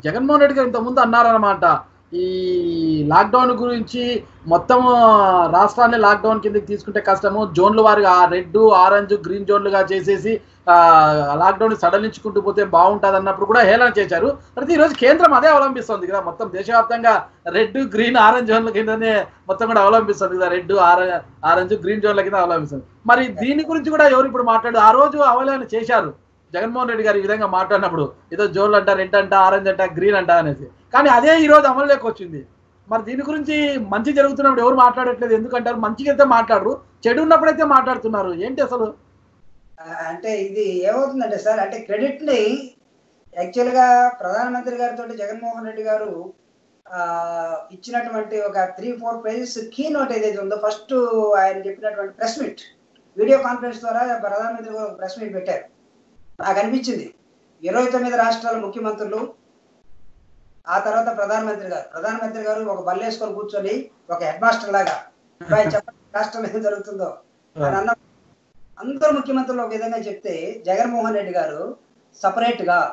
జగన్మోహన్ రెడ్డి గారు ఇంతకుముందు అన్నారనమాట ఈ లాక్డౌన్ గురించి మొత్తం రాష్ట్రాన్ని లాక్డౌన్ కిందకి తీసుకుంటే కష్టము జోన్ల వారిగా రెడ్ ఆరెంజ్ గ్రీన్ జోన్లుగా చేసేసి ఆ, లాక్డౌన్ సడలించుకుంటూ పోతే బాగుంటుంది అన్నప్పుడు కూడా హేళన చేశారు అయితే ఈరోజు కేంద్రం అదే అవలంబిస్తుంది కదా మొత్తం దేశవ్యాప్తంగా రెడ్ గ్రీన్ ఆరెంజ్ జోన్ల కిందనే మొత్తం కూడా అవలంబిస్తుంది కదా రెడ్ ఆరెంజ్ గ్రీన్ జోన్ల కింద అవలంబిస్తుంది మరి దీని గురించి కూడా ఎవరు ఇప్పుడు మాట్లాడు ఆ రోజు అవలేన చేశారు జగన్మోహన్ రెడ్డి గారు ఈ విధంగా మాట్లాడినప్పుడు ఏదో జోన్లు అంట రెడ్ అంట ఆరెంజ్ అంట గ్రీన్ అంట అనేసి కానీ అదే ఈ రోజు అమలులోకి వచ్చింది మరి దీని గురించి మంచి జరుగుతున్నప్పుడు ఎవరు మాట్లాడట్లేదు ఎందుకంటారు మంచిగా అయితే మాట్లాడరు చెడు ఉన్నప్పుడైతే మాట్లాడుతున్నారు ఏంటి అసలు ఆ, అంటే ఇది ఏమవుతుందంటే సార్ అంటే క్రెడిట్ ని యాక్చువల్ గా ప్రధానమంత్రి గారితో జగన్మోహన్ రెడ్డి గారు ఆ, ఇచ్చినటువంటి ఒక three four pages key note ఏదైతే ఉందో ఫస్ట్ ఆయన చెప్పినటువంటి ప్రెస్ మీట్ వీడియో కాన్ఫరెన్స్ ద్వారా ప్రధానమంత్రి గారు ప్రెస్ మీట్ పెట్టారు నాకు అనిపించింది ఇరవై తొమ్మిది రాష్ట్రాల ముఖ్యమంత్రులు ఆ తర్వాత ప్రధానమంత్రి గారు ప్రధానమంత్రి గారు ఒక బల్లేసుకొని కూర్చొని ఒక హెడ్ మాస్టర్ లాగా "అబ్బాయి, చెప్పండి రాష్ట్రంలో ఏం జరుగుతుందో అని అన్న అందరు ముఖ్యమంత్రులు ఒక విధంగా చెప్తే జగన్మోహన్ రెడ్డి గారు సపరేట్ గా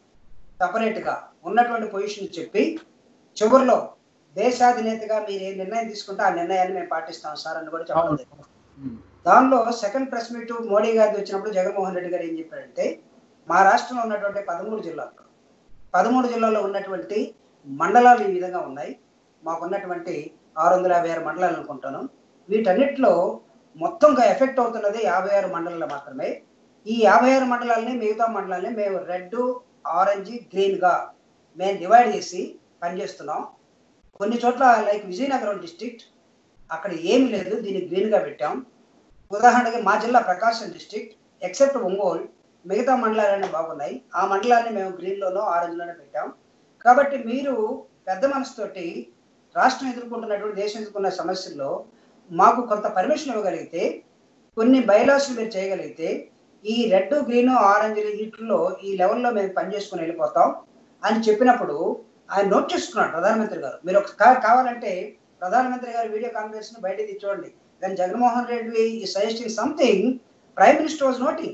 సపరేట్ గా ఉన్నటువంటి పొజిషన్ చెప్పి చివరిలో దేశాధినేతగా మీరు ఏ నిర్ణయం తీసుకుంటే ఆ నిర్ణయాన్ని మేము పాటిస్తాం సార్ అని కూడా చెప్పండి దానిలో సెకండ్ ప్రెస్ మీట్ మోడీ గారిది వచ్చినప్పుడు జగన్మోహన్ రెడ్డి గారు ఏం చెప్పారంటే మా రాష్ట్రంలో ఉన్నటువంటి పదమూడు జిల్లాల్లో పదమూడు జిల్లాల్లో ఉన్నటువంటి మండలాలు ఈ విధంగా ఉన్నాయి మాకున్నటువంటి ఆరు వందల యాభై ఆరు మండలాలు అనుకుంటాను వీటన్నిటిలో మొత్తంగా ఎఫెక్ట్ అవుతున్నది యాభై ఆరు మండలాలు మాత్రమే ఈ యాభై ఆరు మండలాలని మిగతా మండలాలని మేము రెడ్ ఆరెంజ్ గ్రీన్ గా మేము డివైడ్ చేసి పనిచేస్తున్నాం కొన్ని చోట్ల లైక్ విజయనగరం డిస్ట్రిక్ట్ అక్కడ ఏమీ లేదు దీన్ని గ్రీన్ గా పెట్టాం ఉదాహరణకి మా జిల్లా ప్రకాశం డిస్ట్రిక్ట్ ఎక్సెప్ట్ ఒంగోలు మిగతా మండలాలన్నీ బాగున్నాయి ఆ మండలాన్ని మేము గ్రీన్ లోనో ఆరెంజ్ లోనో పెట్టాం కాబట్టి మీరు పెద్ద మనసుతోటి రాష్ట్రం ఎదుర్కొంటున్నటువంటి దేశం ఎదుర్కొన్న సమస్యల్లో మాకు కొంత పర్మిషన్ ఇవ్వగలిగితే కొన్ని బయలాసులు మీరు చేయగలిగితే ఈ రెడ్ గ్రీన్ ఆరెంజ్ వీటిల్లో ఈ లెవెల్లో మేము పనిచేసుకుని వెళ్ళిపోతాం అని చెప్పినప్పుడు ఆయన నోట్ చేసుకున్నాడు ప్రధానమంత్రి గారు మీరు ఒక కా- కావాలంటే ప్రధానమంత్రి గారు వీడియో కాన్ఫరెన్స్ ను బయట తీసి చూడండి కానీ జగన్మోహన్ రెడ్డి ఈ suggesting something prime minister was noting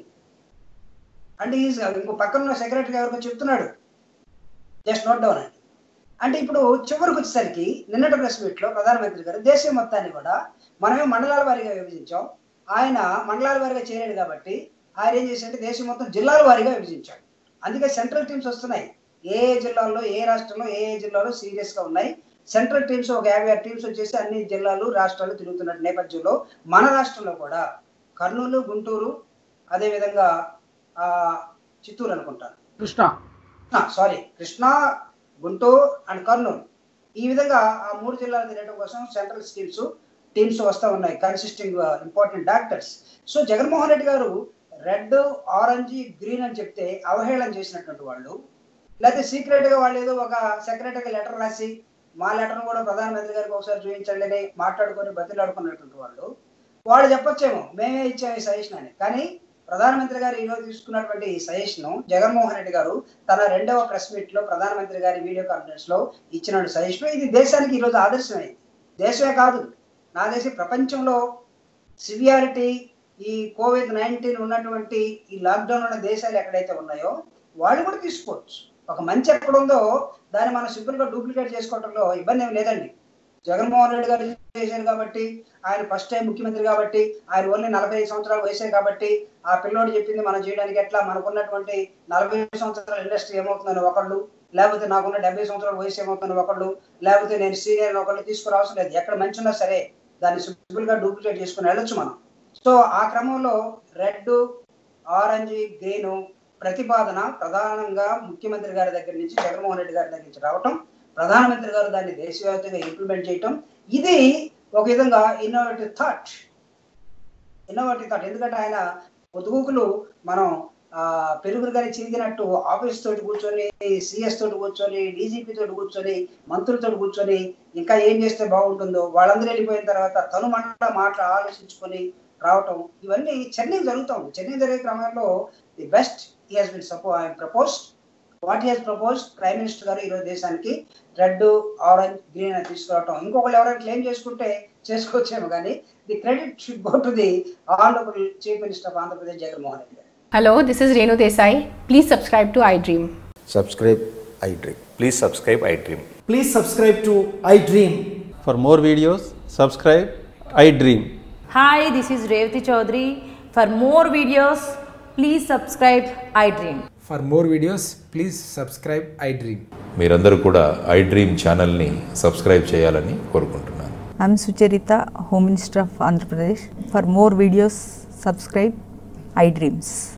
అంటే ఈజ్ ఇంకో పక్కన ఉన్న సెక్రటరీ ఎవరికో చెప్తున్నాడు జస్ట్ నోట్ డౌన్ అని అంటే ఇప్పుడు చివరికి వచ్చేసరికి నిన్నటి ప్రెస్ మీట్ లో ప్రధానమంత్రి గారు దేశం మొత్తాన్ని కూడా మనమే మండలాల వారీగా విభజించాం ఆయన మండలాల వారీగా చేయలేడు కాబట్టి ఆయన ఏం చేశారంటే దేశం మొత్తం జిల్లాల వారీగా విభజించాడు అందుకే సెంట్రల్ టీమ్స్ వస్తున్నాయి ఏ ఏ జిల్లాల్లో ఏ రాష్ట్రంలో ఏ ఏ జిల్లాలో సీరియస్ గా ఉన్నాయి సెంట్రల్ టీమ్స్ ఒక యాభై ఆరు టీమ్స్ వచ్చేసి అన్ని జిల్లాలు రాష్ట్రాలు తిరుగుతున్న నేపథ్యంలో మన రాష్ట్రంలో కూడా కర్నూలు గుంటూరు అదేవిధంగా ఆ, చిత్తూరు అనుకుంటాను కృష్ణ సారీ కృష్ణా గుంటూరు అండ్ కర్నూలు ఈ విధంగా ఆ మూడు జిల్లాలు తిరగడం కోసం సెంట్రల్ స్కీమ్స్ టీమ్స్ వస్తూ ఉన్నాయి consisting important doctors so Jaganmohan Reddy garu red orange green అని చెప్తే అవహేళన చేసినటువంటి వాళ్ళు లేకపోతే సీక్రెట్ గా వాళ్ళు ఏదో ఒక సెక్రటరీకి లెటర్ రాసి మా లెటర్ కూడా ప్రధానమంత్రి గారికి ఒకసారి చూపించండి అని మాట్లాడుకొని బతిలాడుకున్నటువంటి వాళ్ళు వాళ్ళు చెప్పొచ్చేమో మేమే ఇచ్చాము ఈ సజెషన్ అని కానీ ప్రధానమంత్రి గారు ఈ రోజు తీసుకున్నటువంటి ఈ సజెషన్ జగన్మోహన్ రెడ్డి గారు తన రెండవ ప్రెస్ మీట్ లో ప్రధానమంత్రి గారి వీడియో కాన్ఫరెన్స్ లో ఇచ్చిన సజెషన్ ఇది దేశానికి ఈ రోజు ఆదర్శమైంది దేశమే కాదు నా దేశ ప్రపంచంలో సివియారిటీ ఈ కోవిడ్ నైన్టీన్ ఉన్నటువంటి ఈ లాక్డౌన్ ఉన్న దేశాలు ఎక్కడైతే ఉన్నాయో వాళ్ళు కూడా తీసుకోవచ్చు ఒక మంచి ఎక్కడ ఉందో దాన్ని మనం సింపుల్ గా డూప్లికేట్ చేసుకోవడంలో ఇబ్బంది ఏం లేదండి జగన్మోహన్ రెడ్డి గారు చేశారు కాబట్టి ఆయన ఫస్ట్ టైం ముఖ్యమంత్రి కాబట్టి ఆయన ఓన్లీ నలభై ఐదు సంవత్సరాలు వయసే కాబట్టి ఆ పిల్లోడు చెప్పింది మనం చేయడానికి ఎట్లా మనకున్నటువంటి నలభై సంవత్సరాల ఇండస్ట్రీ ఏమవుతుందని ఒకళ్ళు లేకపోతే నాకున్న డెబ్బై సంవత్సరాల వయసు ఏమవుతుందని ఒకళ్ళు లేకపోతే నేను సీనియర్ ఒకళ్ళు తీసుకుని అవసరం లేదు ఎక్కడ మంచి ఉన్నా సరే దాన్ని సింపుల్ గా డూప్లికేట్ చేసుకుని వెళ్ళొచ్చు మనం సో ఆ క్రమంలో రెడ్ ఆరెంజ్ గ్రీన్ ప్రతిపాదన ప్రధానంగా ముఖ్యమంత్రి గారి దగ్గర నుంచి జగన్మోహన్ రెడ్డి గారి దగ్గర నుంచి రావటం ప్రధానమంత్రి గారు దాన్ని దేశవ్యాప్తంగా ఇంప్లిమెంట్ చేయటం ఇది ఒక విధంగా ఇన్నోవేటివ్ థాట్ ఇన్నోవేటివ్ థాట్ ఎందుకంటే ఆయన పొదుగుకులు మనం ఆ, పెరుగురు గారి చిరిగినట్టు ఆఫీస్ తోటి కూర్చొని సిఎస్ తోటి కూర్చొని డీజీపీ తోటి కూర్చొని మంత్రులతో కూర్చొని ఇంకా ఏం చేస్తే బాగుంటుందో వాళ్ళందరూ వెళ్ళిపోయిన తర్వాత తను మండల మాటలు ఆలోచించుకొని రావటం ఇవన్నీ చెన్నై జరుగుతూ ఉంది చెన్నై జరిగే క్రమంలో the best he has been suppo propose what he's propose prime minister garu ఈరోజు దేశానికి రెడ్ ఆరెంజ్ గ్రీన్ అని తీసుకురావటం ఇంకొకళ్ళు ఎవరైనా క్లెయిమ్ చేసుకుంటే చేసుకోవచ్చేమో కానీ the credit should go to the honourable chief minister of Andhra Pradesh Jaganmohan Reddy garu Hello, this is Renu Desai. Please subscribe to iDream. subscribe iDream. Please subscribe iDream. Please subscribe to iDream. For more videos, subscribe I Dream. Hi, this is Revati Chaudhary. For more videos, please subscribe iDream. For more videos, please subscribe iDream. మీరందరూ కూడా iDream ఛానల్ని subscribe చేయాలని కోరుకుంటున్నాను I'm Sucharita, Home Minister of Andhra Pradesh. For more videos, subscribe iDreams.